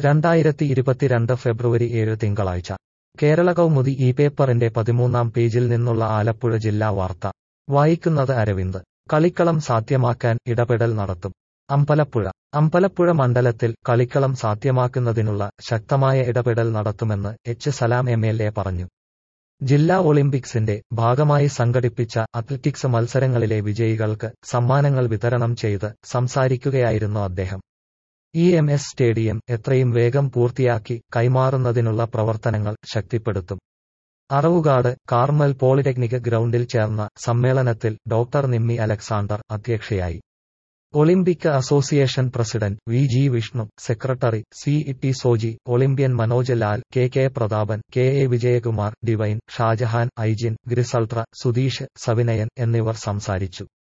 രണ്ടായിരത്തി ഇരുപത്തിരണ്ട് ഫെബ്രുവരി ഏഴ് തിങ്കളാഴ്ച കേരള കൗമുദി ഈ പേപ്പറിന്റെ പതിമൂന്നാം പേജിൽ നിന്നുള്ള ആലപ്പുഴ ജില്ലാ വാർത്ത വായിക്കുന്നത് അരവിന്ദ് കളിക്കളം സാധ്യമാക്കാൻ ഇടപെടൽ നടത്തും അമ്പലപ്പുഴ അമ്പലപ്പുഴ മണ്ഡലത്തിൽ കളിക്കളം സാധ്യമാക്കുന്നതിനുള്ള ശക്തമായ ഇടപെടൽ നടത്തുമെന്ന് H Salam M L A പറഞ്ഞു ജില്ലാ ഒളിമ്പിക്സിന്റെ ഭാഗമായി സംഘടിപ്പിച്ച അത്ലറ്റിക്സ് മത്സരങ്ങളിലെ വിജയികൾക്ക് സമ്മാനങ്ങൾ വിതരണം ചെയ്ത് സംസാരിക്കുകയായിരുന്നു അദ്ദേഹം ഇ എം എസ് സ്റ്റേഡിയം എത്രയും വേഗം പൂർത്തിയാക്കി കൈമാറുന്നതിനുള്ള പ്രവർത്തനങ്ങൾ ശക്തിപ്പെടുത്തും അറവുകാട് കാർമൽ പോളിടെക്നിക് ഗ്രൗണ്ടിൽ ചേർന്ന സമ്മേളനത്തിൽ ഡോക്ടർ നിമ്മി അലക്സാണ്ടർ അധ്യക്ഷയായി Olympic association president V G Vishnu secretary C T Soji Olympian Manoj Lal K K Prathapan K A Vijayakumar Divine Shajahan Aijin ഗ്രിസൾട്ര സുധീഷ് സവിനയൻ എന്നിവർ സംസാരിച്ചു